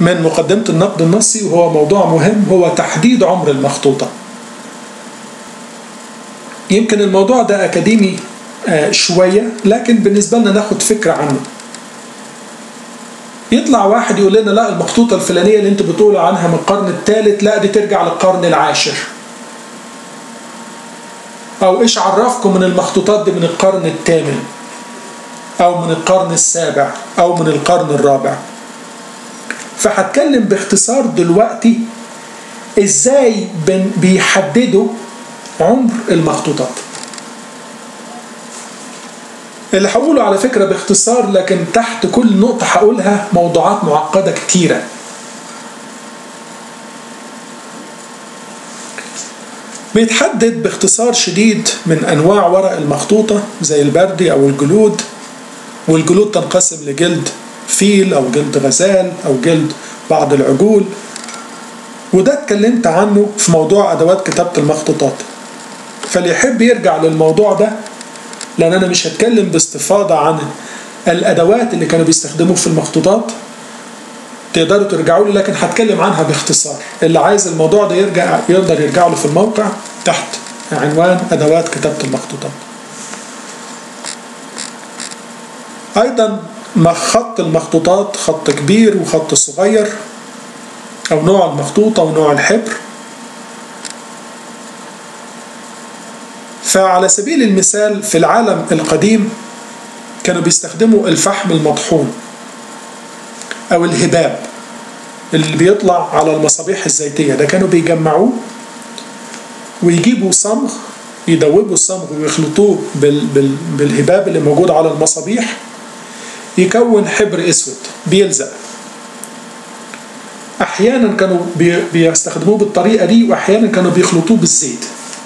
من مقدمة النقد النصي وهو موضوع مهم هو تحديد عمر المخطوطة يمكن الموضوع ده أكاديمي شوية لكن بالنسبة لنا ناخد فكرة عنه يطلع واحد يقول لنا لا المخطوطة الفلانية اللي انت بتقول عنها من القرن الثالث لا دي ترجع للقرن العاشر او ايش عرفكم من المخطوطات دي من القرن الثامن او من القرن السابع او من القرن الرابع فهتكلم باختصار دلوقتي ازاي بيحددوا عمر المخطوطات اللي هقوله على فكرة باختصار لكن تحت كل نقطة هقولها موضوعات معقدة كتيرة بيتحدد باختصار شديد من أنواع ورق المخطوطة زي البردي أو الجلود والجلود تنقسم لجلد فيل أو جلد غزال أو جلد بعض العجول وده اتكلمت عنه في موضوع أدوات كتابة المخطوطات فاللي يحب يرجع للموضوع ده لأن أنا مش هتكلم باستفاضة عن الأدوات اللي كانوا بيستخدموه في المخطوطات تقدروا ترجعوا لي لكن هتكلم عنها باختصار اللي عايز الموضوع ده يرجع يقدر يرجع له في الموقع تحت عنوان أدوات كتابة المخطوطات أيضا خط المخطوطات خط كبير وخط صغير أو نوع المخطوطة ونوع الحبر فعلى سبيل المثال في العالم القديم كانوا بيستخدموا الفحم المطحون أو الهباب اللي بيطلع على المصابيح الزيتية ده كانوا بيجمعوه ويجيبوا صمغ يدوبوا الصمغ ويخلطوه بال بال بالهباب اللي موجود على المصابيح يكون حبر اسود بيلزق احيانا كانوا بيستخدموه بالطريقه دي واحيانا كانوا بيخلطوه بالزيت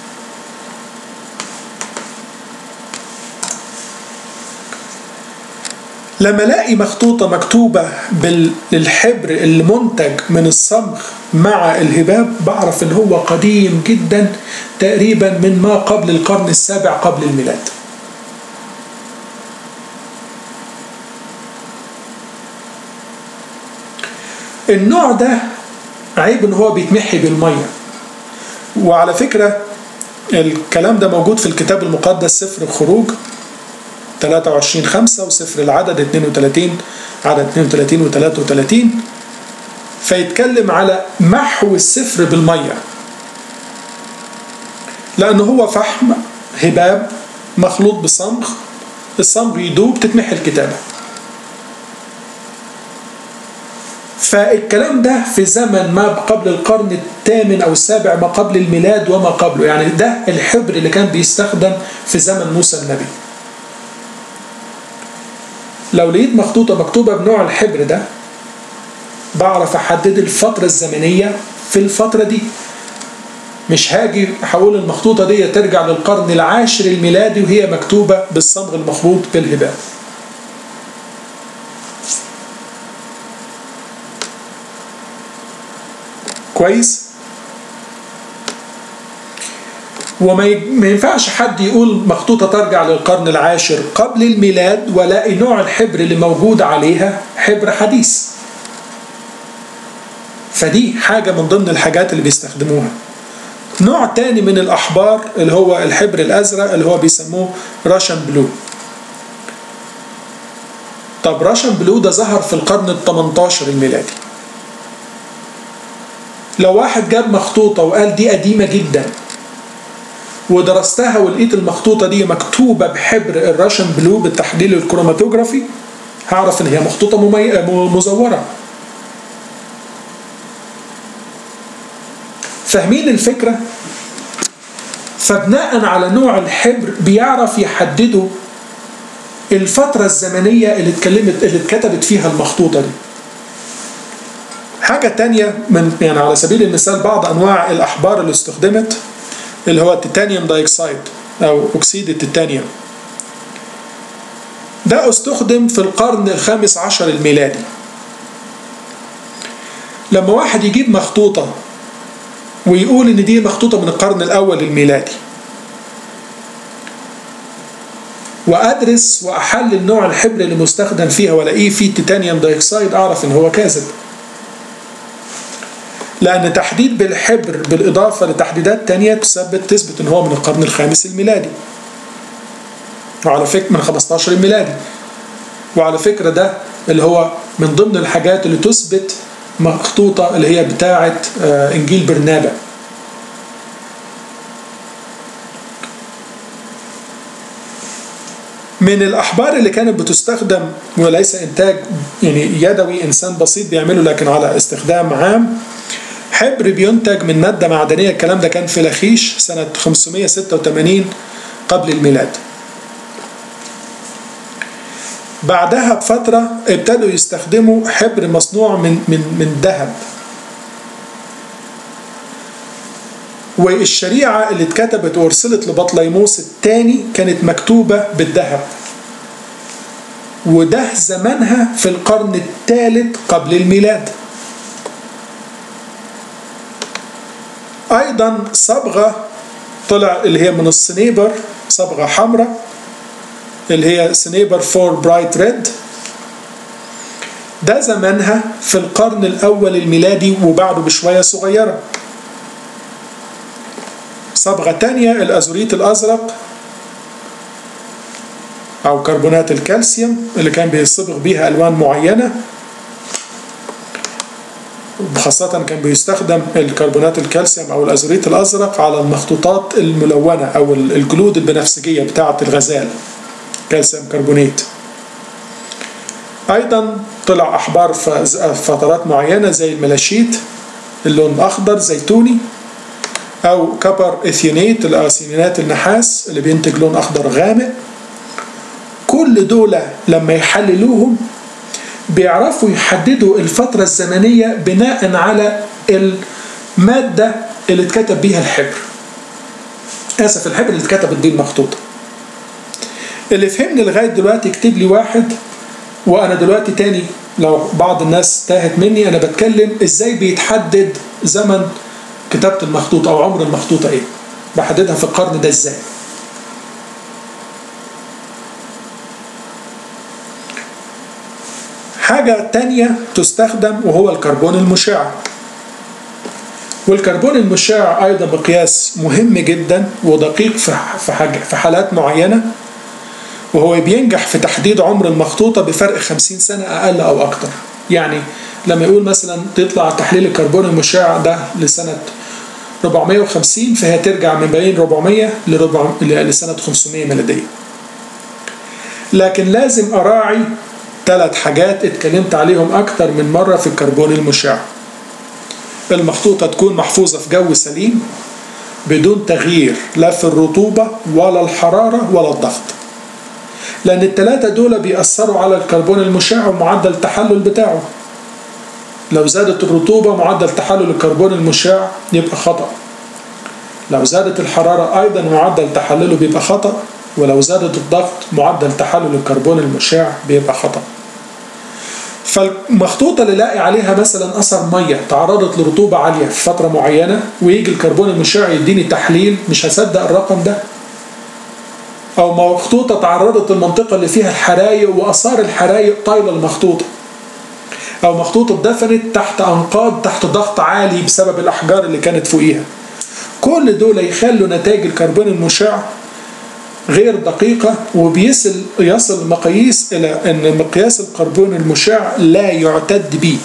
لما الاقي مخطوطة مكتوبة بالحبر اللي منتج من الصمغ مع الهباب بعرف ان هو قديم جدا تقريبا من ما قبل القرن السابع قبل الميلاد النوع ده عيب ان هو بيتمحي بالميه وعلى فكرة الكلام ده موجود في الكتاب المقدس سفر الخروج 23 5 وسفر العدد 32 عدد 32 و 33 فيتكلم على محو السفر بالميه لأن هو فحم هباب مخلوط بصمغ الصمغ يدوب تتمحي الكتابة فالكلام ده في زمن ما قبل القرن الثامن أو السابع ما قبل الميلاد وما قبله يعني ده الحبر اللي كان بيستخدم في زمن موسى النبي لو لقيت مخطوطة مكتوبة بنوع الحبر ده بعرف أحدد الفترة الزمنية في الفترة دي مش هاجي هقول المخطوطة دي ترجع للقرن العاشر الميلادي وهي مكتوبة بالصمغ المخلوط بالهباب كويس وما ينفعش حد يقول مخطوطة ترجع للقرن العاشر قبل الميلاد ولاقي نوع الحبر اللي موجود عليها حبر حديث فدي حاجة من ضمن الحاجات اللي بيستخدموها نوع تاني من الأحبار اللي هو الحبر الأزرق اللي هو بيسموه راشن بلو طب راشن بلو ده ظهر في القرن ال 18 الميلادي لو واحد جاب مخطوطة وقال دي قديمة جدا ودرستها ولقيت المخطوطة دي مكتوبة بحبر الراشن بلو بالتحليل الكروماتوجرافي هعرف ان هي مخطوطة ممي... مزورة فاهمين الفكرة؟ فبناء على نوع الحبر بيعرف يحددوا الفترة الزمنية اللي اتكلمت اللي اتكتبت فيها المخطوطة دي. حاجة تانية من يعني على سبيل المثال بعض أنواع الأحبار اللي استخدمت اللي هو التيتانيوم دايكسايد أو أكسيد التيتانيوم. ده استخدم في القرن الخامس عشر الميلادي. لما واحد يجيب مخطوطة ويقول ان دي مخطوطة من القرن الاول الميلادي وادرس واحلل نوع الحبر اللي مستخدم فيها والاقيه فيه تيتانيوم دايوكسيد اعرف ان هو كاذب لأن تحديد بالحبر بالإضافة لتحديدات تانية تثبت تثبت إن هو من القرن الخامس الميلادي وعلى فكرة من 15 الميلادي وعلى فكرة ده اللي هو من ضمن الحاجات اللي تثبت مخطوطة اللي هي بتاعة إنجيل برنابا من الأحبار اللي كانت بتستخدم وليس إنتاج يعني يدوي إنسان بسيط بيعمله لكن على استخدام عام حبر بينتج من مادة معدنية الكلام ده كان في لخيش سنة 586 قبل الميلاد بعدها بفترة ابتدوا يستخدموا حبر مصنوع من من من ذهب والشريعة اللي اتكتبت وارسلت لبطليموس الثاني كانت مكتوبة بالذهب وده زمانها في القرن الثالث قبل الميلاد أيضا صبغة طلع اللي هي من الصنيبر صبغة حمراء اللي هي سنيبر فور برايت ريد ده زمانها في القرن الأول الميلادي وبعده بشوية صغيرة صبغة تانية الأزوريت الأزرق أو كربونات الكالسيوم اللي كان بيصبغ بيها ألوان معينة خاصة كان بيستخدم الكربونات الكالسيوم أو الأزوريت الأزرق على المخطوطات الملونة أو الجلود البنفسجية بتاعة الغزال كالسيوم كربونات أيضا طلع أحبار في فترات معينة زي الملاشيت اللون أخضر زيتوني أو كبر إثيونيت الأسينات النحاس اللي بينتج لون أخضر غامق كل دول لما يحللوهم بيعرفوا يحددوا الفترة الزمنية بناء على المادة اللي اتكتب بيها الحبر آسف الحبر اللي اتكتبت بيه المخطوطة اللي فهمني لغاية دلوقتي يكتب لي واحد وأنا دلوقتي تاني لو بعض الناس تاهت مني أنا بتكلم إزاي بيتحدد زمن كتابة المخطوطة أو عمر المخطوطة إيه بحددها في القرن ده إزاي حاجة تانية تستخدم وهو الكربون المشع والكربون المشع أيضا مقياس مهم جدا ودقيق في حاجة في حالات معينة وهو بينجح في تحديد عمر المخطوطة بفرق 50 سنة أقل أو أكتر يعني لما يقول مثلا تطلع تحليل الكربون المشع ده لسنة 450 فهي ترجع من بين 400 لسنة 500 ميلادية لكن لازم أراعي ثلاث حاجات اتكلمت عليهم أكتر من مرة في الكربون المشع المخطوطة تكون محفوظة في جو سليم بدون تغيير لا في الرطوبة ولا الحرارة ولا الضغط لأن الثلاثة دول بيأثروا على الكربون المشع ومعدل التحلل بتاعه لو زادت الرطوبة معدل تحلل الكربون المشع يبقى خطأ لو زادت الحرارة أيضا معدل تحلله بيبقى خطأ ولو زادت الضغط معدل تحلل الكربون المشع بيبقى خطأ فالمخطوطة اللي لاقي عليها مثلا أثر مية تعرضت لرطوبة عالية في فترة معينة ويجي الكربون المشع يديني تحليل مش هصدق الرقم ده أو مخطوطة تعرضت المنطقة اللي فيها الحرايق وأثار الحرايق طايلة المخطوطة أو مخطوطة اتدفنت تحت أنقاض تحت ضغط عالي بسبب الأحجار اللي كانت فوقيها كل دول يخلوا نتائج الكربون المشع غير دقيقة وبيصل يصل المقاييس إلى أن مقياس الكربون المشع لا يعتد به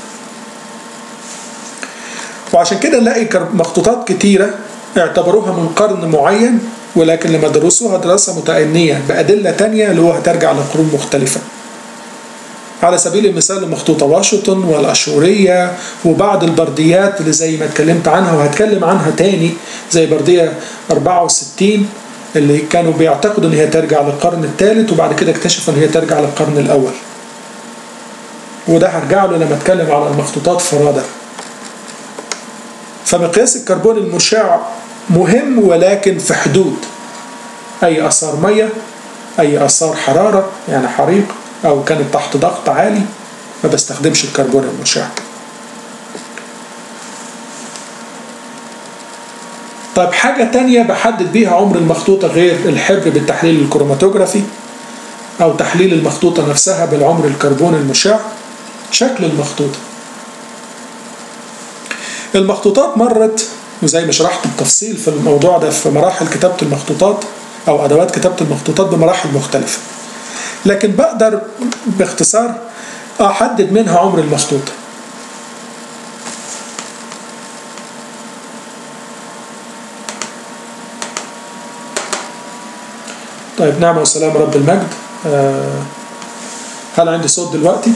وعشان كده نلاقي مخطوطات كتيرة اعتبروها من قرن معين ولكن لما درسوها دراسة متأنية بأدلة تانية اللي هو هترجع لقرون مختلفة على سبيل المثال مخطوطة واشنطن والأشورية وبعض البرديات اللي زي ما اتكلمت عنها وهتكلم عنها تاني زي بردية 64 اللي كانوا بيعتقدوا ان هي ترجع للقرن الثالث وبعد كده اكتشفوا ان هي ترجع للقرن الاول وده هرجع له لما اتكلم على المخطوطات فرادة فمقياس الكربون المشع مهم ولكن في حدود اي اثار ميه اي اثار حراره يعني حريق او كانت تحت ضغط عالي ما بستخدمش الكربون المشع طيب حاجة تانية بحدد بيها عمر المخطوطة غير الحبر بالتحليل الكروماتوجرافي أو تحليل المخطوطة نفسها بالعمر الكربون المشع شكل المخطوطة المخطوطات مرت وزي ما شرحت بالتفصيل في الموضوع ده في مراحل كتابة المخطوطات أو أدوات كتابة المخطوطات بمراحل مختلفة لكن بقدر باختصار أحدد منها عمر المخطوطة طيب نعمة وسلام رب المجد آه هل عندي صوت دلوقتي؟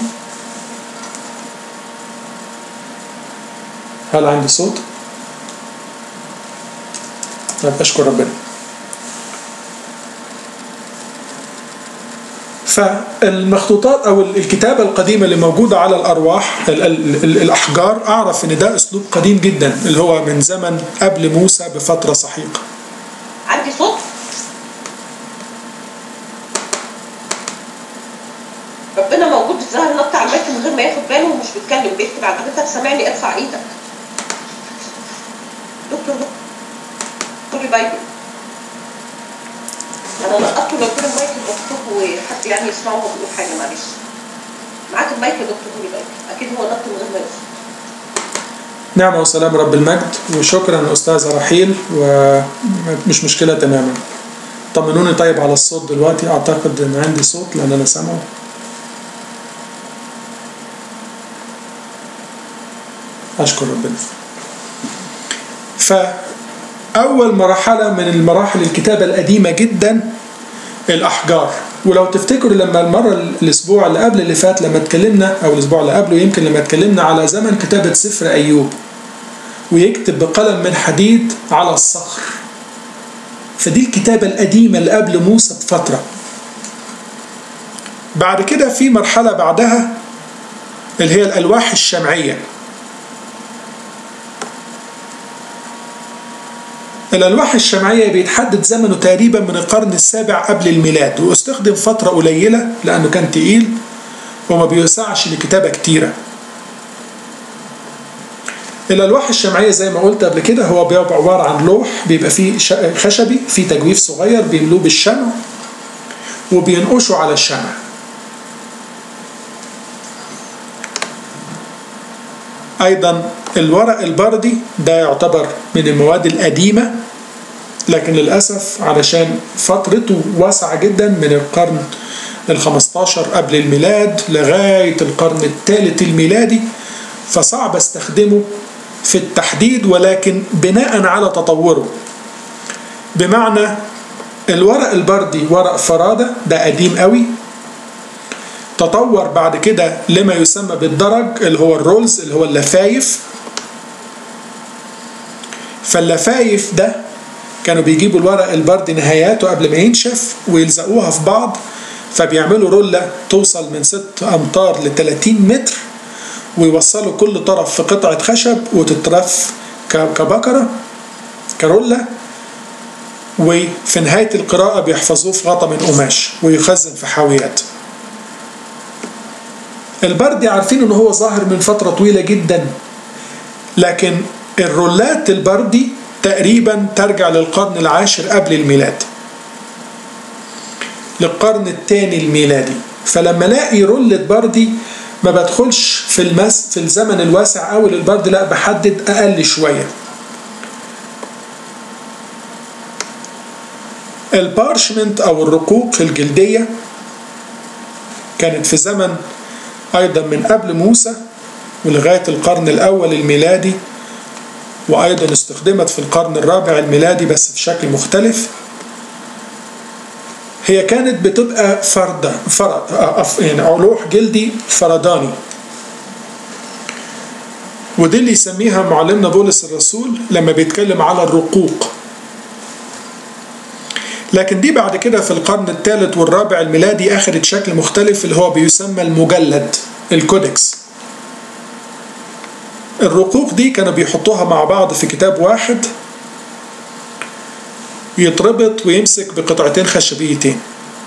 هل عندي صوت؟ طيب أشكر ربنا فالمخطوطات أو الكتابة القديمة اللي موجودة على الأرواح ال ال ال الأحجار أعرف إن ده أسلوب قديم جدا اللي هو من زمن قبل موسى بفترة سحيقة عندي صوت ربنا موجود الظاهر نط على المايك من غير ما ياخد باله ومش بيتكلم بيكتب على حضرتك سامعني ارفع ايدك دكتور دكتور بايدن انا نقطت له كل المايك المفتوح وحد يعني يسمعه وهو بيقول حاجه معلش معاك المايك يا دكتور دوري بايدن اكيد هو نط من غير ما يقصد نعمة وسلام رب المجد وشكرا أستاذة رحيل ومش مشكلة تماما طمنوني طيب على الصوت دلوقتي أعتقد إن عندي صوت لأن أنا سامعه أشكر ربنا فأول مرحلة من المراحل الكتابة القديمة جدا الأحجار ولو تفتكروا لما المرة الأسبوع اللي قبل اللي فات لما اتكلمنا أو الأسبوع اللي قبله يمكن لما اتكلمنا على زمن كتابة سفر أيوب ويكتب بقلم من حديد على الصخر فدي الكتابة القديمة اللي قبل موسى بفترة بعد كده في مرحلة بعدها اللي هي الألواح الشمعية الألواح الشمعية بيتحدد زمنه تقريبا من القرن السابع قبل الميلاد واستخدم فترة قليلة لأنه كان تقيل وما بيوسعش لكتابة كتيرة الألواح الشمعية زي ما قلت قبل كده هو بيبقى عبارة عن لوح بيبقى فيه خشبي فيه تجويف صغير بيملوه بالشمع وبينقشوا على الشمع أيضا الورق البردي ده يعتبر من المواد القديمة لكن للأسف علشان فترته واسعة جدا من القرن الخمستاشر قبل الميلاد لغاية القرن الثالث الميلادي فصعب استخدمه في التحديد ولكن بناء على تطوره بمعنى الورق البردي ورق فرادة ده قديم قوي تطور بعد كده لما يسمى بالدرج اللي هو الرولز اللي هو اللفايف فاللفايف ده كانوا بيجيبوا الورق البردي نهاياته قبل ما ينشف ويلزقوها في بعض فبيعملوا رولة توصل من 6 أمتار ل 30 متر ويوصلوا كل طرف في قطعة خشب وتترف كبكرة كرولة وفي نهاية القراءة بيحفظوه في غطا من قماش ويخزن في حاويات البردي عارفين ان هو ظاهر من فترة طويلة جدا لكن الرولات البردي تقريبا ترجع للقرن العاشر قبل الميلاد للقرن الثاني الميلادي فلما الاقي رولة بردي ما بدخلش في المس في الزمن الواسع قوي للبرد لا بحدد اقل شويه البارشمنت او الرقوق الجلديه كانت في زمن ايضا من قبل موسى ولغايه القرن الاول الميلادي وايضا استخدمت في القرن الرابع الميلادي بس بشكل مختلف هي كانت بتبقى فردة فرد يعني لوح جلدي فرداني ودي اللي يسميها معلمنا بولس الرسول لما بيتكلم على الرقوق لكن دي بعد كده في القرن الثالث والرابع الميلادي أخذت شكل مختلف اللي هو بيسمى المجلد الكودكس الرقوق دي كانوا بيحطوها مع بعض في كتاب واحد يتربط ويمسك بقطعتين خشبيتين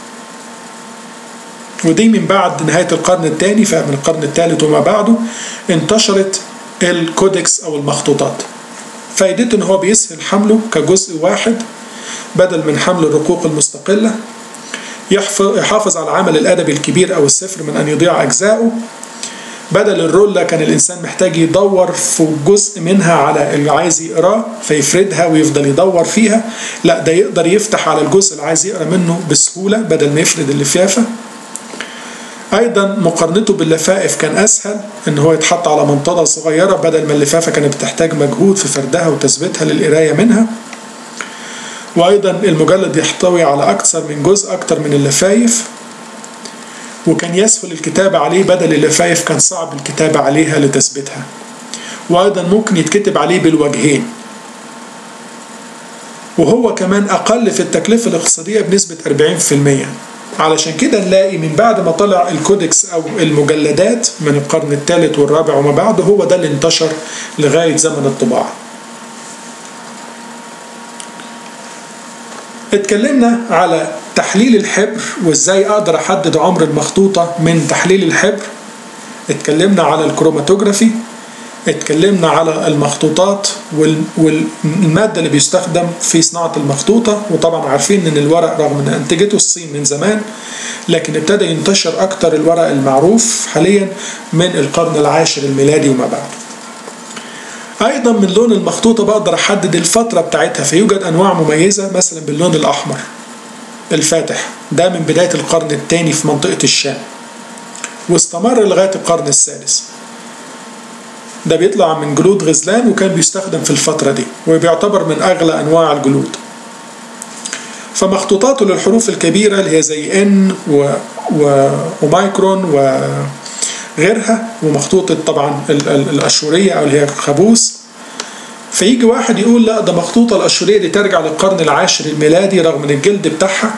ودي من بعد نهاية القرن الثاني فمن القرن الثالث وما بعده انتشرت الكودكس أو المخطوطات فائدته ان هو بيسهل حمله كجزء واحد بدل من حمل الرقوق المستقلة يحافظ على العمل الأدبي الكبير أو السفر من أن يضيع أجزاؤه بدل الرولة كان الإنسان محتاج يدور في جزء منها على اللي عايز يقراه فيفردها ويفضل يدور فيها لا ده يقدر يفتح على الجزء اللي عايز يقرا منه بسهولة بدل ما يفرد اللفافة أيضا مقارنته باللفائف كان أسهل إن هو يتحط على منطقة صغيرة بدل ما اللفافة كانت بتحتاج مجهود في فردها وتثبيتها للقراية منها وأيضا المجلد يحتوي على أكثر من جزء أكثر من اللفايف وكان يسهل الكتابة عليه بدل اللفايف كان صعب الكتابة عليها لتثبيتها وأيضا ممكن يتكتب عليه بالوجهين وهو كمان أقل في التكلفة الاقتصادية بنسبة 40% علشان كده نلاقي من بعد ما طلع الكودكس أو المجلدات من القرن الثالث والرابع وما بعده هو ده اللي انتشر لغاية زمن الطباعة اتكلمنا على تحليل الحبر وازاي اقدر احدد عمر المخطوطة من تحليل الحبر اتكلمنا على الكروماتوجرافي اتكلمنا على المخطوطات والمادة اللي بيستخدم في صناعة المخطوطة وطبعا عارفين ان الورق رغم ان انتجته الصين من زمان لكن ابتدى ينتشر اكتر الورق المعروف حاليا من القرن العاشر الميلادي وما بعده ايضا من لون المخطوطة بقدر احدد الفترة بتاعتها فيوجد انواع مميزة مثلا باللون الاحمر الفاتح ده من بداية القرن الثاني في منطقة الشام واستمر لغاية القرن السادس ده بيطلع من جلود غزلان وكان بيستخدم في الفترة دي وبيعتبر من أغلى أنواع الجلود فمخطوطاته للحروف الكبيرة اللي هي زي إن و... و... ومايكرون وغيرها ومخطوطة طبعا ال... ال... الأشورية أو اللي هي خبوس فيجي واحد يقول لا ده مخطوطة الأشورية دي ترجع للقرن العاشر الميلادي رغم إن الجلد بتاعها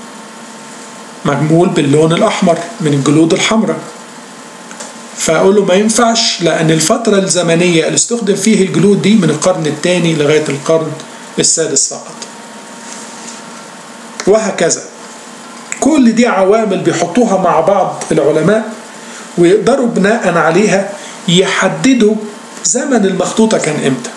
مجمول باللون الأحمر من الجلود الحمراء فأقول له ما ينفعش لأن الفترة الزمنية اللي استخدم فيه الجلود دي من القرن الثاني لغاية القرن السادس فقط وهكذا كل دي عوامل بيحطوها مع بعض العلماء ويقدروا بناء عليها يحددوا زمن المخطوطة كان امتى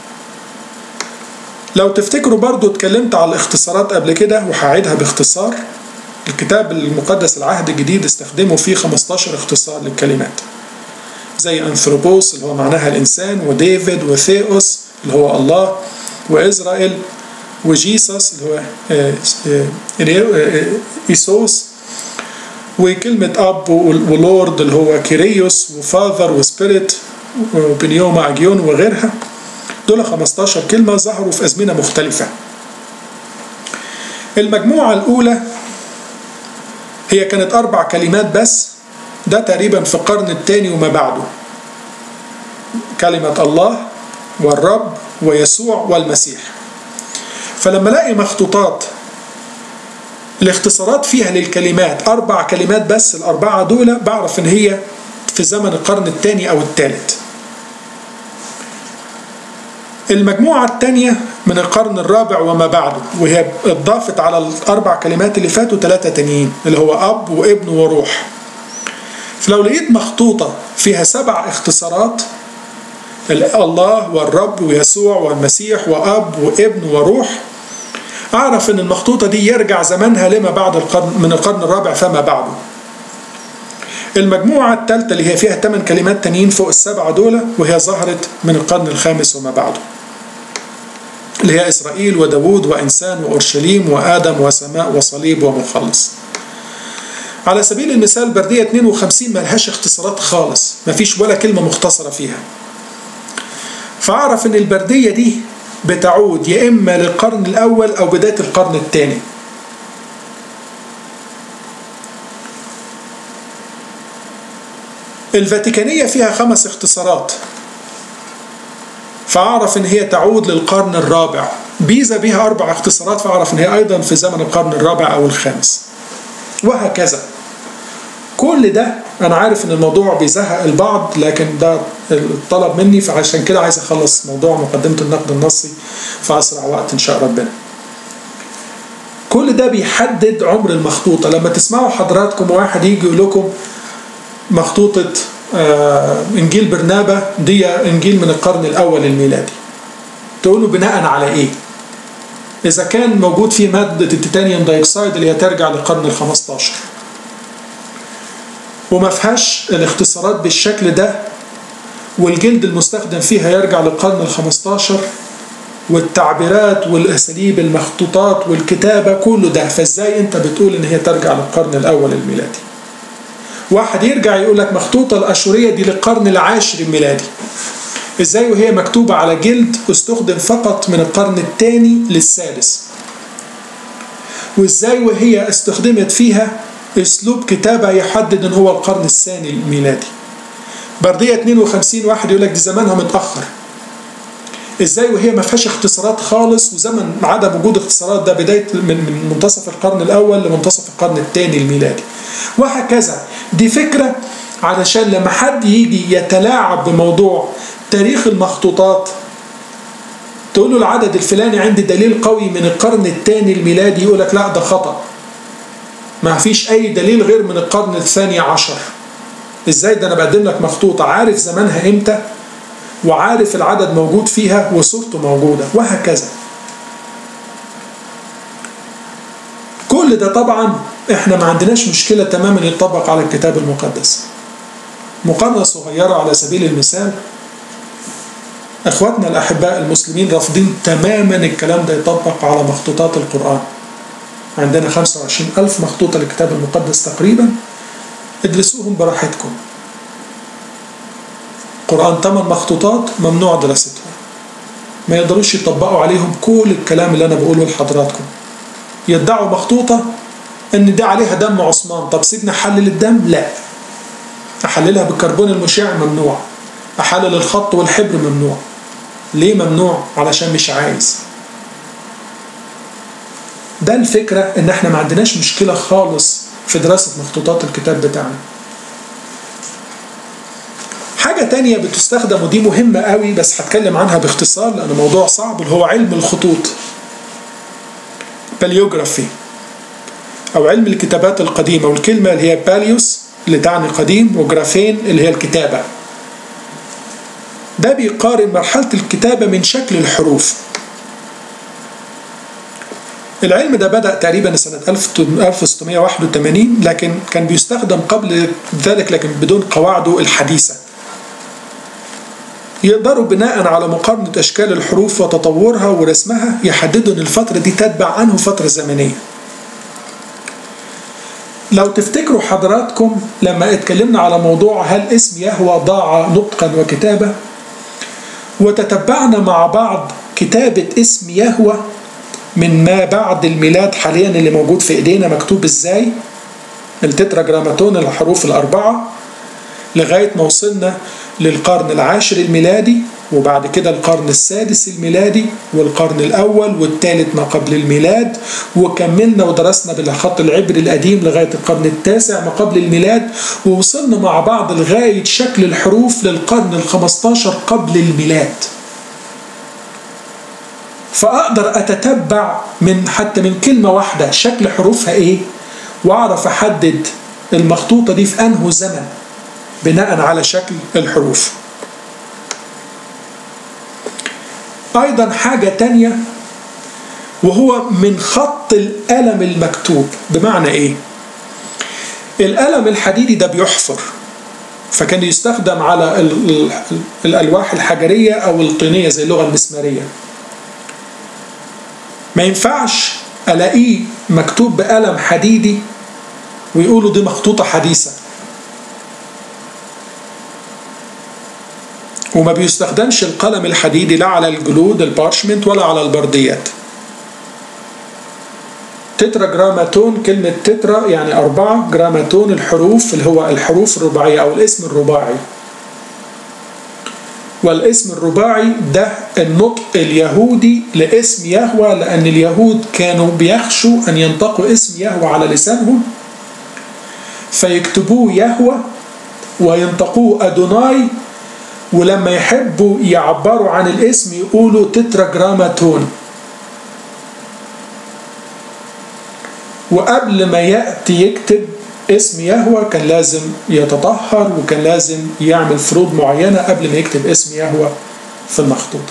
لو تفتكروا برضو اتكلمت على الاختصارات قبل كده وهعيدها باختصار الكتاب المقدس العهد الجديد استخدموا فيه 15 اختصار للكلمات زي أنثروبوس اللي هو معناها الإنسان وديفيد وثيوس اللي هو الله وإسرائيل وجيسس اللي هو إيسوس وكلمة أب ولورد اللي هو كيريوس وفاذر وسبيريت وبنيوما أجيون وغيرها دول 15 كلمة ظهروا في أزمنة مختلفة المجموعة الأولى هي كانت أربع كلمات بس ده تقريبا في القرن الثاني وما بعده كلمة الله والرب ويسوع والمسيح فلما الاقي مخطوطات الاختصارات فيها للكلمات أربع كلمات بس الأربعة دول بعرف إن هي في زمن القرن الثاني أو الثالث المجموعة الثانية من القرن الرابع وما بعده وهي اضافت على الأربع كلمات اللي فاتوا ثلاثة تانيين اللي هو أب وابن وروح فلو لقيت مخطوطة فيها سبع اختصارات الله والرب ويسوع والمسيح وأب وابن وروح أعرف إن المخطوطة دي يرجع زمنها لما بعد القرن من القرن الرابع فما بعده المجموعة الثالثة اللي هي فيها ثمان كلمات تانيين فوق السبعة دول وهي ظهرت من القرن الخامس وما بعده اللي هي إسرائيل وداود وإنسان وأورشليم وآدم وسماء وصليب ومخلص على سبيل المثال بردية 52 ملهاش اختصارات خالص مفيش ولا كلمة مختصرة فيها فأعرف إن البردية دي بتعود يا إما للقرن الأول أو بداية القرن الثاني الفاتيكانية فيها خمس اختصارات فأعرف إن هي تعود للقرن الرابع بيزا بها أربع اختصارات فأعرف إن هي أيضا في زمن القرن الرابع أو الخامس وهكذا كل ده أنا عارف إن الموضوع بيزهق البعض لكن ده الطلب مني فعشان كده عايز أخلص موضوع مقدمة النقد النصي في أسرع وقت إن شاء ربنا كل ده بيحدد عمر المخطوطة لما تسمعوا حضراتكم واحد يجي يقول لكم مخطوطة آه إنجيل برنابة دي إنجيل من القرن الأول الميلادي تقولوا بناء على إيه إذا كان موجود فيه مادة التيتانيوم دايوكسيد اللي هي ترجع للقرن ال 15 وما فيهاش الاختصارات بالشكل ده والجلد المستخدم فيها يرجع للقرن الخمستاشر والتعبيرات والاساليب المخطوطات والكتابه كله ده فازاي انت بتقول ان هي ترجع للقرن الاول الميلادي واحد يرجع يقول لك مخطوطه الاشوريه دي للقرن العاشر الميلادي ازاي وهي مكتوبه على جلد استخدم فقط من القرن الثاني للسادس وازاي وهي استخدمت فيها اسلوب كتابه يحدد ان هو القرن الثاني الميلادي برديه 52 واحد يقول لك دي زمانها متاخر ازاي وهي ما فيهاش اختصارات خالص وزمن عدم وجود اختصارات ده بدايه من من منتصف القرن الاول لمنتصف القرن الثاني الميلادي وهكذا دي فكره علشان لما حد يجي يتلاعب بموضوع تاريخ المخطوطات تقول له العدد الفلاني عندي دليل قوي من القرن الثاني الميلادي يقول لك لا ده خطأ ما فيش أي دليل غير من القرن الثاني عشر ازاي ده انا بقدم لك مخطوطة عارف زمانها امتى وعارف العدد موجود فيها وصورته موجودة وهكذا كل ده طبعا احنا ما عندناش مشكلة تماما يطبق على الكتاب المقدس مقارنة صغيرة على سبيل المثال اخواتنا الاحباء المسلمين رافضين تماما الكلام ده يطبق على مخطوطات القرآن عندنا 25 ألف مخطوطة للكتاب المقدس تقريبا ادرسوهم براحتكم قرآن 8 مخطوطات ممنوع دراستهم ما يقدروش يطبقوا عليهم كل الكلام اللي أنا بقوله لحضراتكم يدعوا مخطوطة إن دي عليها دم عثمان طب سيبنا أحلل الدم لا أحللها بالكربون المشع ممنوع أحلل الخط والحبر ممنوع ليه ممنوع علشان مش عايز ده الفكرة إن إحنا ما عندناش مشكلة خالص في دراسة مخطوطات الكتاب بتاعنا حاجة تانية بتستخدم ودي مهمة قوي بس هتكلم عنها باختصار لأنه موضوع صعب اللي هو علم الخطوط باليوجرافي أو علم الكتابات القديمة والكلمة اللي هي باليوس اللي تعني قديم وجرافين اللي هي الكتابة ده بيقارن مرحلة الكتابة من شكل الحروف العلم ده بدأ تقريبا سنة 1681 لكن كان بيستخدم قبل ذلك لكن بدون قواعده الحديثة يقدروا بناء على مقارنة أشكال الحروف وتطورها ورسمها يحددوا أن الفترة دي تتبع عنه فترة زمنية لو تفتكروا حضراتكم لما اتكلمنا على موضوع هل اسم يهوى ضاع نطقا وكتابة وتتبعنا مع بعض كتابة اسم يهوى من ما بعد الميلاد حاليا اللي موجود في ايدينا مكتوب ازاي التتراجراماتون الحروف الأربعة لغاية ما وصلنا للقرن العاشر الميلادي وبعد كده القرن السادس الميلادي والقرن الأول والثالث ما قبل الميلاد وكملنا ودرسنا بالخط العبري القديم لغاية القرن التاسع ما قبل الميلاد ووصلنا مع بعض لغاية شكل الحروف للقرن الخمستاشر قبل الميلاد فأقدر أتتبع من حتى من كلمة واحدة شكل حروفها إيه وأعرف أحدد المخطوطة دي في أنه زمن بناء على شكل الحروف أيضا حاجة تانية وهو من خط القلم المكتوب بمعنى إيه القلم الحديدي ده بيحفر فكان يستخدم على الألواح الحجرية أو الطينية زي اللغة المسمارية ما ينفعش ألاقيه مكتوب بقلم حديدي ويقولوا دي مخطوطة حديثة وما بيستخدمش القلم الحديدي لا على الجلود البارشمنت ولا على البرديات تترا جراماتون كلمة تترا يعني أربعة جراماتون الحروف اللي هو الحروف الرباعية أو الاسم الرباعي والاسم الرباعي ده النطق اليهودي لاسم يهوى لأن اليهود كانوا بيخشوا أن ينطقوا اسم يهوى على لسانهم فيكتبوه يهوى وينطقوه أدوناي ولما يحبوا يعبروا عن الاسم يقولوا تتراجراماتون وقبل ما يأتي يكتب اسم يهوى كان لازم يتطهر وكان لازم يعمل فروض معينة قبل ما يكتب اسم يهوى في المخطوطة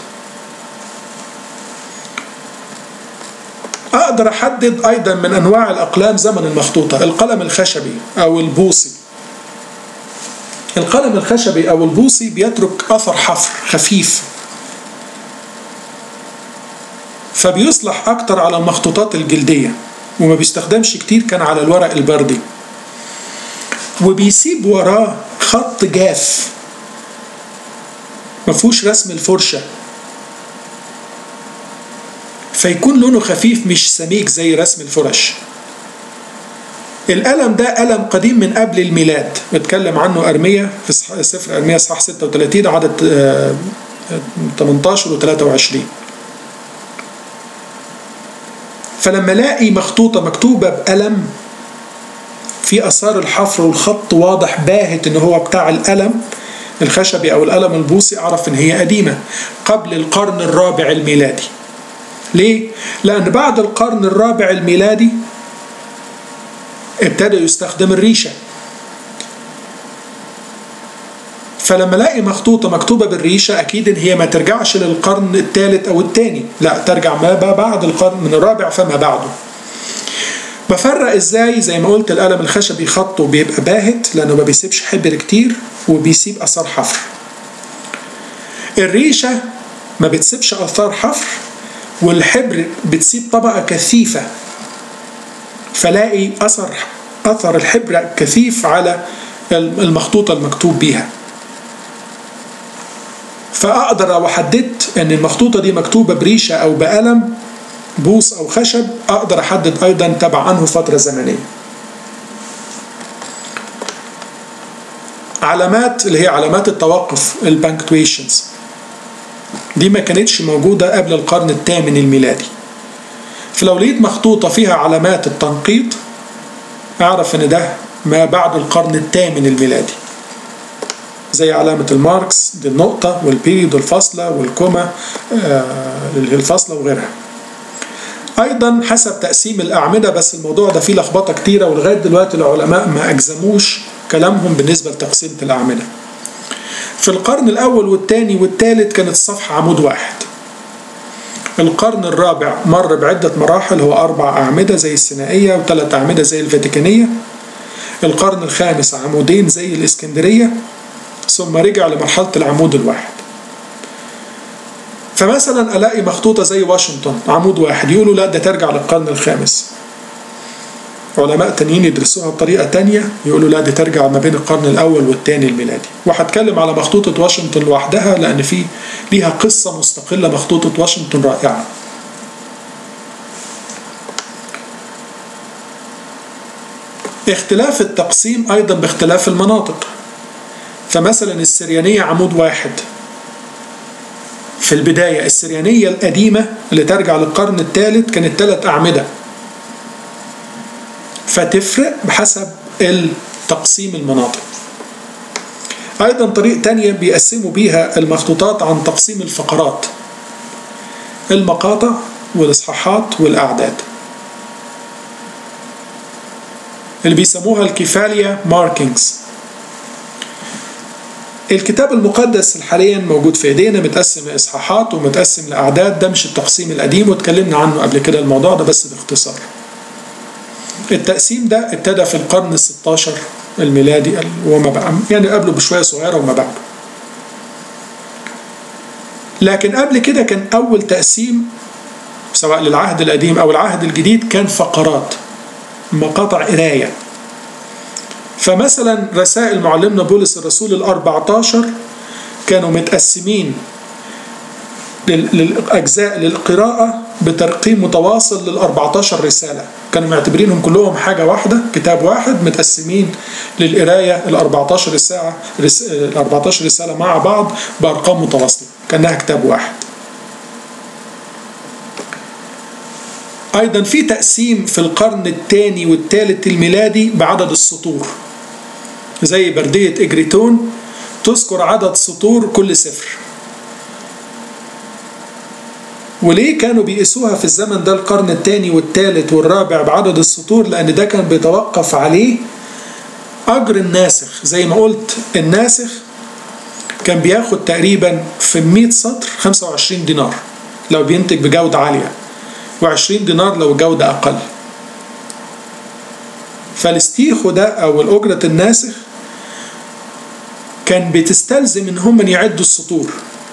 أقدر أحدد أيضا من أنواع الأقلام زمن المخطوطة القلم الخشبي أو البوصي القلم الخشبي أو البوصي بيترك أثر حفر خفيف فبيصلح أكتر على المخطوطات الجلدية وما بيستخدمش كتير كان على الورق البردي وبيسيب وراه خط جاف مفهوش رسم الفرشة فيكون لونه خفيف مش سميك زي رسم الفرش القلم ده قلم قديم من قبل الميلاد بتكلم عنه أرمية في سفر أرمية صح 36 عدد 18 و 23 فلما الاقي مخطوطة مكتوبة بقلم في اثار الحفر والخط واضح باهت ان هو بتاع القلم الخشبي او القلم البوصي اعرف ان هي قديمه قبل القرن الرابع الميلادي ليه لان بعد القرن الرابع الميلادي ابتدى يستخدم الريشه فلما الاقي مخطوطه مكتوبه بالريشه اكيد ان هي ما ترجعش للقرن الثالث او الثاني لا ترجع ما بعد القرن من الرابع فما بعده بفرق ازاي زي ما قلت القلم الخشبي خطه بيبقى باهت لانه ما بيسيبش حبر كتير وبيسيب اثار حفر الريشه ما بتسيبش اثار حفر والحبر بتسيب طبقه كثيفه فلاقي اثر اثر الحبر كثيف على المخطوطه المكتوب بيها فاقدر لو حددت ان المخطوطه دي مكتوبه بريشه او بقلم بوص او خشب اقدر احدد ايضا تبع عنه فتره زمنيه علامات اللي هي علامات التوقف البانكتويشنز دي ما كانتش موجودة قبل القرن الثامن الميلادي فلو لقيت مخطوطة فيها علامات التنقيط أعرف إن ده ما بعد القرن الثامن الميلادي زي علامة الماركس دي النقطة والبيريد والفاصلة والكوما اللي هي الفاصلة وغيرها أيضا حسب تقسيم الأعمدة بس الموضوع ده فيه لخبطة كتيرة ولغاية دلوقتي العلماء ما أجزموش كلامهم بالنسبة لتقسيمة الأعمدة في القرن الأول والثاني والثالث كانت الصفحة عمود واحد القرن الرابع مر بعدة مراحل هو أربع أعمدة زي السينائية وثلاث أعمدة زي الفاتيكانية القرن الخامس عمودين زي الإسكندرية ثم رجع لمرحلة العمود الواحد فمثلا ألاقي مخطوطة زي واشنطن عمود واحد يقولوا لا ده ترجع للقرن الخامس علماء تانيين يدرسوها بطريقة تانية يقولوا لا دي ترجع ما بين القرن الأول والثاني الميلادي وهتكلم على مخطوطة واشنطن لوحدها لأن في ليها قصة مستقلة مخطوطة واشنطن رائعة اختلاف التقسيم أيضا باختلاف المناطق فمثلا السريانية عمود واحد في البداية السريانية القديمة اللي ترجع للقرن الثالث كانت ثلاث أعمدة فتفرق بحسب التقسيم المناطق أيضا طريقة تانية بيقسموا بيها المخطوطات عن تقسيم الفقرات المقاطع والإصحاحات والأعداد اللي بيسموها الكفالية ماركينجز الكتاب المقدس حاليا موجود في ايدينا متقسم لاصحاحات ومتقسم لاعداد ده مش التقسيم القديم واتكلمنا عنه قبل كده الموضوع ده بس باختصار التقسيم ده ابتدى في القرن ال 16 الميلادي وما بقى يعني قبله بشويه صغيره وما بعده لكن قبل كده كان اول تقسيم سواء للعهد القديم او العهد الجديد كان فقرات مقاطع قرايه فمثلا رسائل معلمنا بولس الرسول الأربعة عشر كانوا متقسمين للأجزاء للقراءة بترقيم متواصل للأربعة عشر رسالة كانوا معتبرينهم كلهم حاجة واحدة كتاب واحد متقسمين للقراية الأربعة عشر رسالة الأربعة عشر رسالة مع بعض بأرقام متواصلة كأنها كتاب واحد أيضا في تقسيم في القرن الثاني والثالث الميلادي بعدد السطور زي بردية إجريتون تذكر عدد سطور كل سفر وليه كانوا بيقيسوها في الزمن ده القرن الثاني والثالث والرابع بعدد السطور لأن ده كان بيتوقف عليه أجر الناسخ زي ما قلت الناسخ كان بياخد تقريبا في 100 سطر 25 دينار لو بينتج بجودة عالية و20 دينار لو جودة أقل فالاستيخو ده أو الأجرة الناسخ كان بتستلزم ان هم يعدوا السطور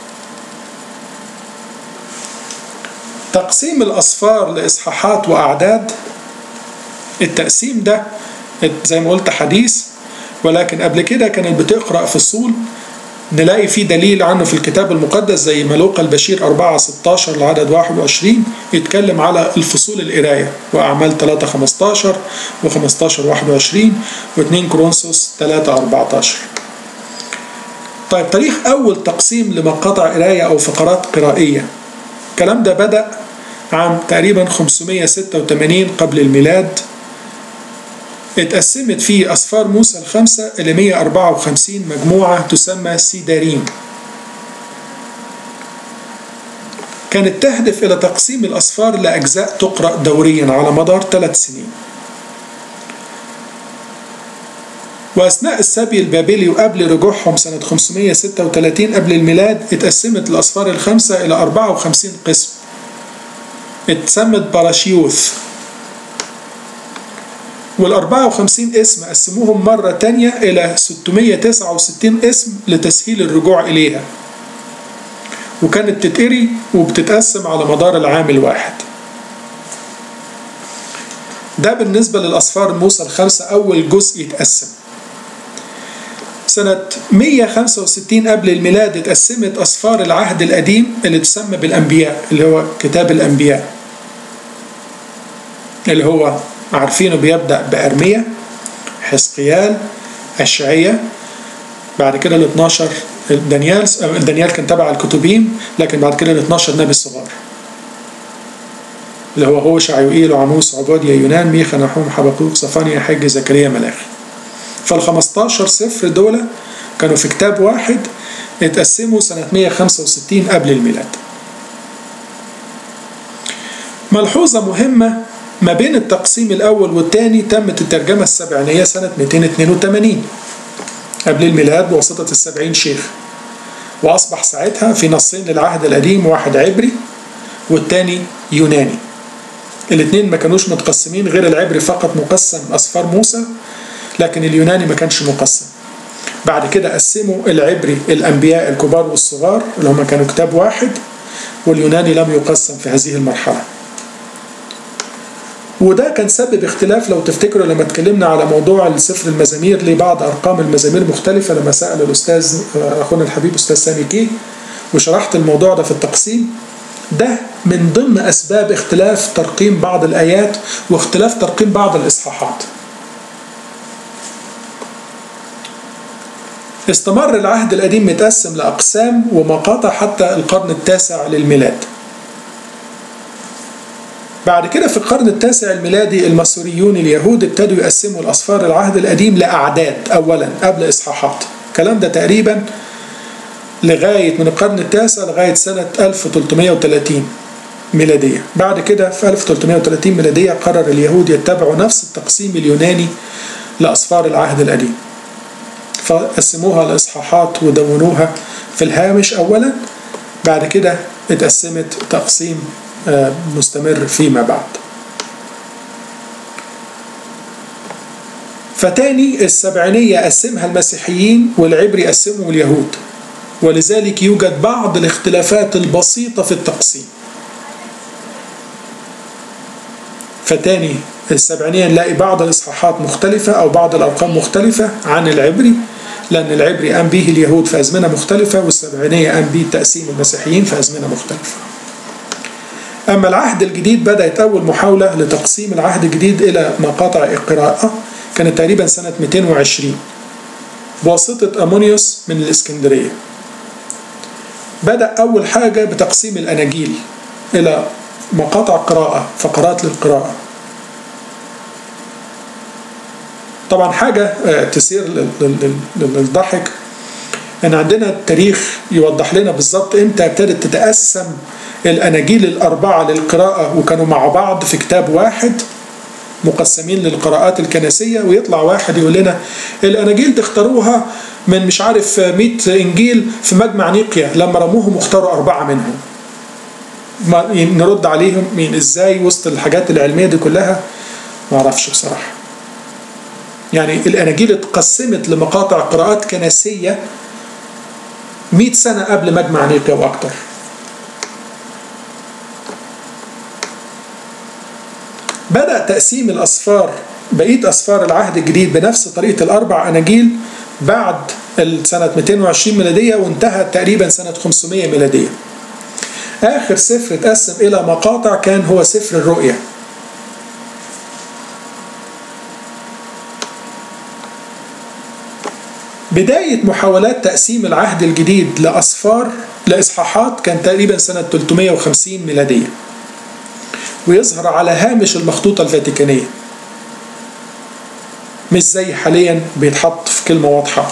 تقسيم الأصفار لإصحاحات وأعداد التقسيم ده زي ما قلت حديث ولكن قبل كده كانت بتقرأ فصول نلاقي فيه دليل عنه في الكتاب المقدس زي ملوك البشير 4 16 لعدد 21 يتكلم على الفصول القراية وأعمال 3 15 و15 21 و2 كورنثوس 3 14 طيب تاريخ أول تقسيم لمقاطع قراية أو فقرات قرائية الكلام ده بدأ عام تقريبا 586 قبل الميلاد اتقسمت فيه أسفار موسى الخمسة إلى 154 مجموعة تسمى سيدارين كانت تهدف إلى تقسيم الأسفار لأجزاء تقرأ دوريا على مدار ثلاث سنين وأثناء السبي البابلي وقبل رجوعهم سنة 536 قبل الميلاد اتقسمت الأسفار الخمسة إلى 54 قسم اتسمت باراشيوث وال 54 اسم قسموهم مرة تانية إلى 669 اسم لتسهيل الرجوع إليها وكانت تتقري وبتتقسم على مدار العام الواحد ده بالنسبة للأسفار موسى الخمسة أول جزء يتقسم سنة 165 قبل الميلاد اتقسمت أسفار العهد القديم اللي تسمى بالأنبياء اللي هو كتاب الأنبياء اللي هو عارفينه بيبدأ بأرمية حزقيال أشعية بعد كده ال 12 دانيال دانيال كان تبع الكتبين لكن بعد كده ال 12 نبي الصغار اللي هو هوشع يوئيل وعموس عبوديا يونان ميخا نحوم حبقوق صفانيا حج زكريا ملاخي فال 15 سفر دول كانوا في كتاب واحد اتقسموا سنة 165 قبل الميلاد ملحوظة مهمة ما بين التقسيم الأول والثاني تمت الترجمة السبعينية سنة 282 قبل الميلاد بواسطة السبعين شيخ وأصبح ساعتها في نصين للعهد القديم واحد عبري والتاني يوناني الاثنين ما كانوش متقسمين غير العبري فقط مقسم أصفار موسى لكن اليوناني ما كانش مقسم بعد كده قسموا العبري الأنبياء الكبار والصغار اللي هم كانوا كتاب واحد واليوناني لم يقسم في هذه المرحلة وده كان سبب اختلاف لو تفتكروا لما اتكلمنا على موضوع سفر المزامير ليه بعض ارقام المزامير مختلفه لما سال الاستاذ اخونا الحبيب استاذ سامي كي وشرحت الموضوع ده في التقسيم ده من ضمن اسباب اختلاف ترقيم بعض الايات واختلاف ترقيم بعض الاصحاحات استمر العهد القديم متقسم لاقسام ومقاطع حتى القرن التاسع للميلاد بعد كده في القرن التاسع الميلادي الماسوريون اليهود ابتدوا يقسموا الأسفار العهد القديم لأعداد أولا قبل إصحاحات الكلام ده تقريبا لغاية من القرن التاسع لغاية سنة 1330 ميلادية بعد كده في 1330 ميلادية قرر اليهود يتبعوا نفس التقسيم اليوناني لأسفار العهد القديم فقسموها لإصحاحات ودونوها في الهامش أولا بعد كده اتقسمت تقسيم مستمر فيما بعد فتاني السبعينية قسمها المسيحيين والعبري قسمه اليهود ولذلك يوجد بعض الاختلافات البسيطة في التقسيم فتاني السبعينية نلاقي بعض الإصحاحات مختلفة أو بعض الأرقام مختلفة عن العبري لأن العبري قام به اليهود في أزمنة مختلفة والسبعينية قام به تقسيم المسيحيين في أزمنة مختلفة أما العهد الجديد بدأت أول محاولة لتقسيم العهد الجديد إلى مقاطع القراءة كانت تقريبا سنة 220 بواسطة أمونيوس من الإسكندرية بدأ أول حاجة بتقسيم الأناجيل إلى مقاطع قراءة فقرات للقراءة طبعا حاجة تثير للضحك ان عندنا التاريخ يوضح لنا بالظبط امتى ابتدت تتقسم الاناجيل الاربعه للقراءه وكانوا مع بعض في كتاب واحد مقسمين للقراءات الكنسيه ويطلع واحد يقول لنا الاناجيل تختاروها من مش عارف 100 انجيل في مجمع نيقيا لما رموهم واختاروا اربعه منهم ما نرد عليهم مين ازاي وسط الحاجات العلميه دي كلها ما اعرفش بصراحه يعني الاناجيل اتقسمت لمقاطع قراءات كنسيه 100 سنة قبل مجمع نيقيا وأكتر بدأ تقسيم الأسفار بقية أسفار العهد الجديد بنفس طريقة الأربع أناجيل بعد سنة 220 ميلادية وانتهى تقريبا سنة 500 ميلادية آخر سفر اتقسم إلى مقاطع كان هو سفر الرؤيا بداية محاولات تقسيم العهد الجديد لأصفار لإصحاحات كان تقريبا سنة 350 ميلادية ويظهر على هامش المخطوطة الفاتيكانية مش زي حاليا بيتحط في كلمة واضحة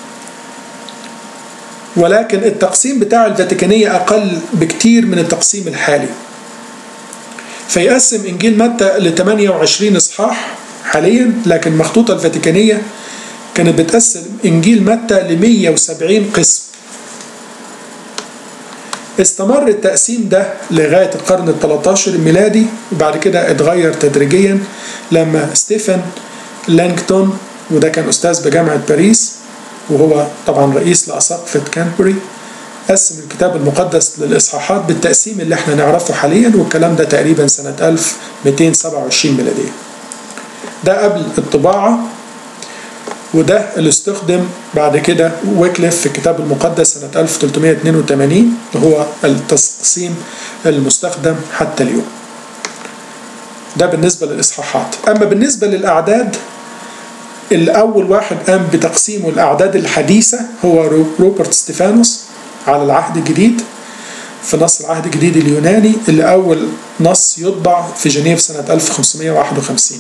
ولكن التقسيم بتاع الفاتيكانية أقل بكتير من التقسيم الحالي فيقسم إنجيل متى ل 28 إصحاح حاليا لكن المخطوطة الفاتيكانية كانت بتقسم إنجيل متى ل 170 قسم استمر التقسيم ده لغاية القرن ال 13 الميلادي وبعد كده اتغير تدريجيا لما ستيفن لانكتون وده كان أستاذ بجامعة باريس وهو طبعا رئيس لأساقفة كانبري قسم الكتاب المقدس للإصحاحات بالتقسيم اللي احنا نعرفه حاليا والكلام ده تقريبا سنة 1227 ميلادية ده قبل الطباعة وده اللي استخدم بعد كده ويكليف في الكتاب المقدس سنة 1382 وهو التقسيم المستخدم حتى اليوم ده بالنسبة للإصحاحات أما بالنسبة للأعداد الأول واحد قام بتقسيمه الأعداد الحديثة هو روبرت ستيفانوس على العهد الجديد في نص العهد الجديد اليوناني اللي أول نص يطبع في جنيف سنة 1551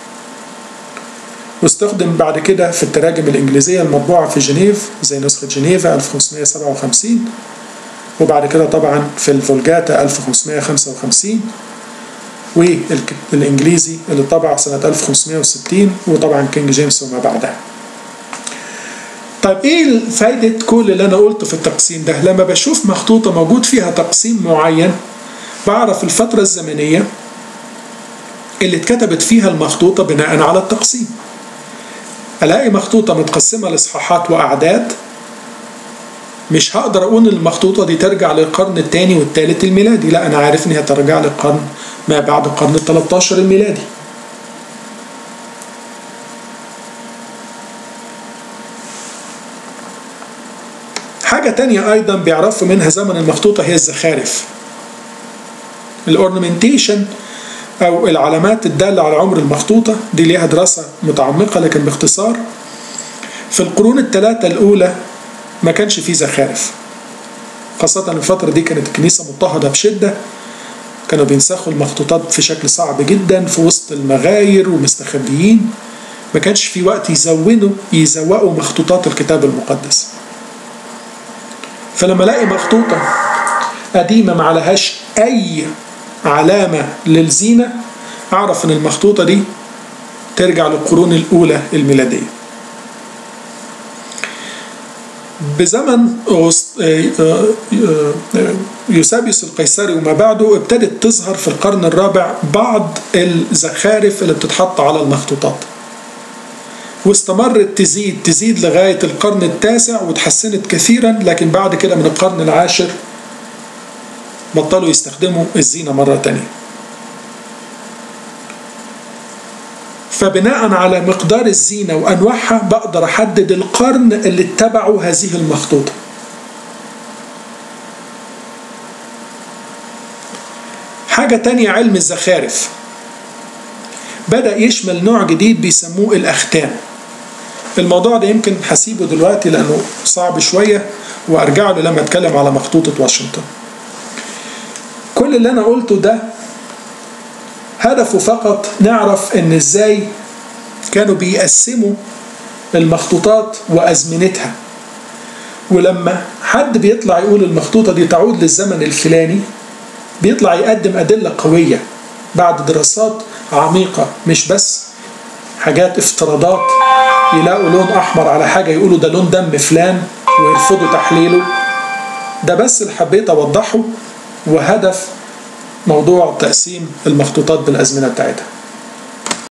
واستخدم بعد كده في التراجم الإنجليزية المطبوعة في جنيف زي نسخة جنيفا 1557 وبعد كده طبعا في الفولجاتا 1555 والإنجليزي اللي طبع سنة 1560 وطبعا كينج جيمس وما بعدها طيب ايه فايدة كل اللي انا قلته في التقسيم ده لما بشوف مخطوطة موجود فيها تقسيم معين بعرف الفترة الزمنية اللي اتكتبت فيها المخطوطة بناء على التقسيم الاقي مخطوطة متقسمة لاصحاحات واعداد مش هقدر اقول ان المخطوطة دي ترجع للقرن الثاني والثالث الميلادي لا انا عارف ان هي ترجع للقرن ما بعد القرن ال 13 الميلادي حاجة تانية أيضا بيعرفوا منها زمن المخطوطة هي الزخارف الأورنمنتيشن أو العلامات الدالة على عمر المخطوطة دي ليها دراسة متعمقة لكن باختصار في القرون الثلاثة الأولى ما كانش فيه زخارف خاصة الفترة دي كانت الكنيسة مضطهدة بشدة كانوا بينسخوا المخطوطات في شكل صعب جدا في وسط المغاير ومستخبيين ما كانش في وقت يزونوا يزوقوا مخطوطات الكتاب المقدس فلما الاقي مخطوطة قديمة ما عليهاش أي علامة للزينة أعرف إن المخطوطة دي ترجع للقرون الأولى الميلادية بزمن يوسابيوس القيصري وما بعده ابتدت تظهر في القرن الرابع بعض الزخارف اللي بتتحط على المخطوطات واستمرت تزيد تزيد لغاية القرن التاسع وتحسنت كثيرا لكن بعد كده من القرن العاشر بطلوا يستخدموا الزينة مرة تانية فبناء على مقدار الزينة وأنواعها بقدر أحدد القرن اللي اتبعوا هذه المخطوطة حاجة تانية علم الزخارف بدأ يشمل نوع جديد بيسموه الأختام الموضوع ده يمكن هسيبه دلوقتي لأنه صعب شوية وأرجع له لما أتكلم على مخطوطة واشنطن كل اللي أنا قلته ده هدفه فقط نعرف ان ازاي كانوا بيقسموا المخطوطات وازمنتها ولما حد بيطلع يقول المخطوطه دي تعود للزمن الفلاني بيطلع يقدم ادله قويه بعد دراسات عميقه مش بس حاجات افتراضات يلاقوا لون احمر على حاجه يقولوا ده لون دم فلان ويرفضوا تحليله ده بس اللي حبيت اوضحه وهدف موضوع تقسيم المخطوطات بالأزمنة بتاعتها